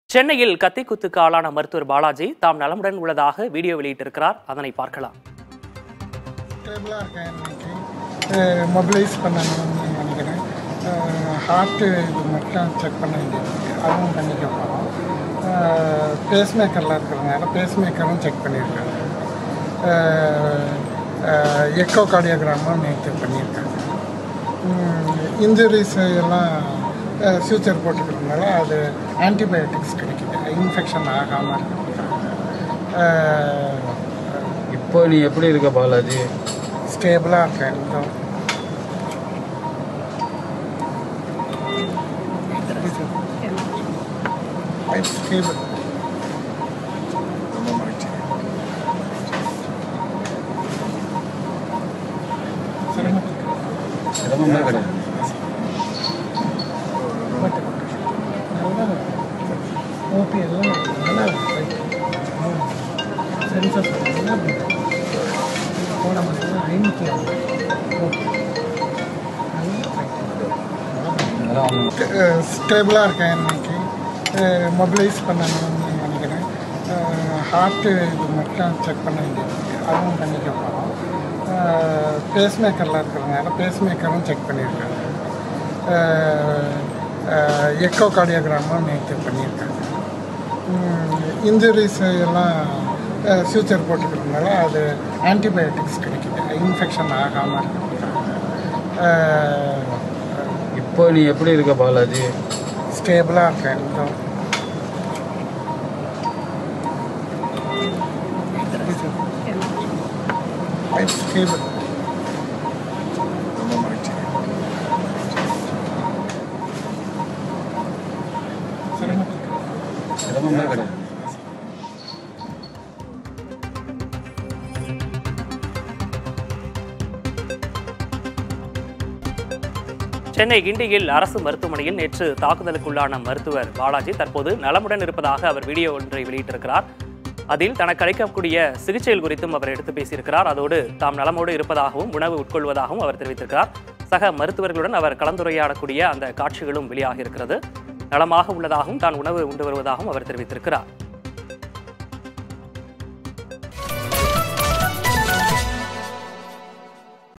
சென்னையில் கத்திக்குத்துக்கு ஆளான மருத்துவர் பாலாஜி தாம் நலமுடன் உள்ளதாக வீடியோ வெளியிட்டிருக்கிறார் அதனை பார்க்கலாம் ஸ்டேபிளாக இருக்கேன் இன்னைக்கு மொபிலைஸ் பண்ணணும்னு நினைக்கிறேன் ஹார்ட்டு இது மட்டும் செக் பண்ண வேண்டியது அதுவும் பண்ணிக்க போகிறோம் பேஸ்மேக்கர்லாம் இருக்கிறதுனால பேஸ்மேக்கரும் செக் பண்ணியிருக்காங்க எக்கோ கார்டியோகிராமும் நேற்று பண்ணியிருக்காங்க இன்ஜுரிஸ் எல்லாம் ஃபியூச்சர் போட்டுக்கிறதுனால அது ஆன்டிபயோட்டிக்ஸ் கிடைக்குது இன்ஃபெக்ஷன் ஆகாமல் இருக்கிறதுக்காக இப்போ நீ எப்படி இருக்க பாலாஜி ஸ்டேபிளாக இருக்கேன் இப்போ ஸ்டேபிள் ரொம்ப மகிழ்ச்சி சரிங்க சிரமமே கிடையாது ஓபி எல்லாம் நல்லா சென்சஸ் நல்லா போன மாதிரி ஐநூற்றி ஓகே அதெல்லாம் ஒண்ணும் ஸ்டேபிளாக இருக்கேன் இன்னைக்கு மொபிலைஸ் பண்ணணும்னு நினைக்கிறேன் ஹார்ட்டு இது மட்டும் செக் பண்ண வேண்டியது அதுவும் பண்ணிக்க போகிறோம் பேஸ்மேக்கர்லாம் இருக்கிறதுனால பேஸ்மேக்கரும் செக் பண்ணியிருக்காங்க எக்கோ கார்டியோகிராமும் நேற்று பண்ணியிருக்காங்க இன்ஜுரிஸ் எல்லாம் ஃபியூச்சர் போட்டுக்கிறதுனால அது ஆன்டிபயோட்டிக்ஸ் கிடைக்குது இன்ஃபெக்ஷன் ஆகாமல் இருக்கிறதுக்காக இப்போ நீ எப்படி இருக்க பாலாஜி ஸ்டேபிளாக இருக்கேன் இப்போ ஸ்டேபிள் ரொம்ப மகிழ்ச்சி சரிங்க சிரமமே கிடையாது சென்னை கிண்டியில் அரசு மருத்துவமனையில் நேற்று தாக்குதலுக்குள்ளான மருத்துவர் பாலாஜி தற்போது நலமுடன் இருப்பதாக அவர் வீடியோ ஒன்றை வெளியிட்டிருக்கிறார் அதில் தனக்கு அளிக்கக்கூடிய சிகிச்சைகள் குறித்தும் அவர் எடுத்து பேசியிருக்கிறார் அதோடு தாம் நலமோடு இருப்பதாகவும் உணவு உட்கொள்வதாகவும் அவர் தெரிவித்திருக்கிறார் சக மருத்துவர்களுடன் அவர் கலந்துரையாடக்கூடிய அந்த காட்சிகளும் வெளியாகி இருக்கிறது நலமாக உள்ளதாகவும் தான் உணவு உண்டு வருவதாகவும் அவர் தெரிவித்திருக்கிறார்